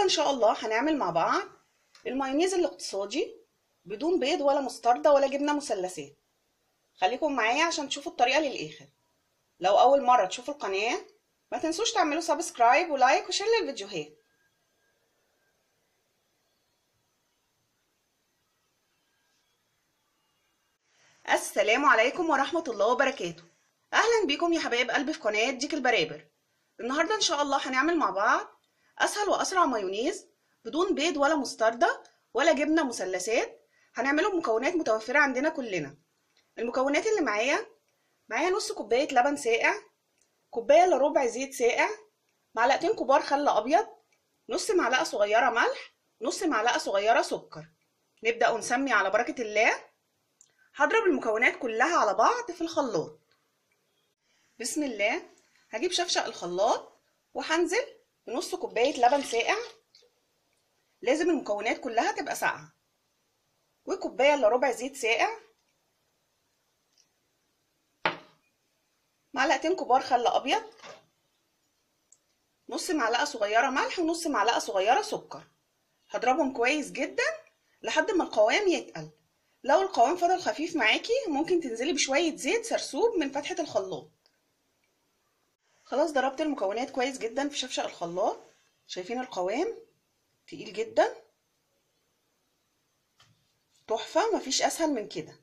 النهارده ان شاء الله هنعمل مع بعض المايونيز الاقتصادي بدون بيض ولا مستردة ولا جبنة مثلثات خليكم معايا عشان تشوفوا الطريقة للآخر لو أول مرة تشوفوا القناة ما تنسوش تعملوا سبسكرايب ولايك وشير للفيديوهات السلام عليكم ورحمة الله وبركاته أهلا بيكم يا حبايب قلبي في قناة ديك البرابر النهاردة إن شاء الله هنعمل مع بعض أسهل وأسرع مايونيز بدون بيض ولا مستردة ولا جبنة مثلثات هنعمله بمكونات متوفرة عندنا كلنا المكونات اللي معايا معايا نص كوباية لبن ساقع كوباية الا ربع زيت ساقع معلقتين كبار خل أبيض نص معلقة صغيرة ملح نص معلقة صغيرة سكر نبدأ ونسمي على بركة الله هضرب المكونات كلها على بعض في الخلاط بسم الله هجيب شفشق الخلاط وهنزل بنص كوباية لبن ساقع لازم المكونات كلها تبقى ساقعة وكوباية الا ربع زيت ساقع معلقتين كبار خل ابيض نص معلقة صغيرة ملح ونص معلقة صغيرة سكر هضربهم كويس جدا لحد ما القوام يتقل لو القوام فضل خفيف معاكي ممكن تنزلي بشوية زيت سرسوب من فتحة الخلاط خلاص ضربت المكونات كويس جدا في شفشق الخلاط شايفين القوام تقيل جدا تحفة مفيش اسهل من كده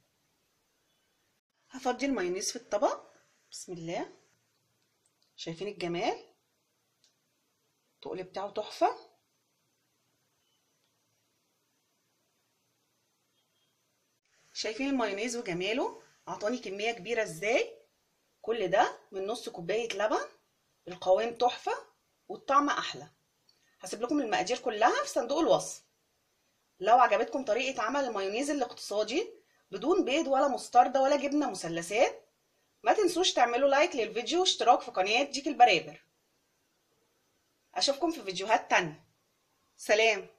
هفضي المايونيز في الطبق بسم الله شايفين الجمال التقل بتاعه تحفة شايفين المايونيز وجماله عطاني كمية كبيرة ازاي كل ده من نص كوباية لبن القوام تحفة والطعم احلى هسيب لكم المقادير كلها في صندوق الوصف لو عجبتكم طريقة عمل المايونيز الاقتصادي بدون بيض ولا مستردة ولا جبنة مثلثات ما تنسوش تعملوا لايك للفيديو واشتراك في قناة ديك البرابر اشوفكم في فيديوهات تانية سلام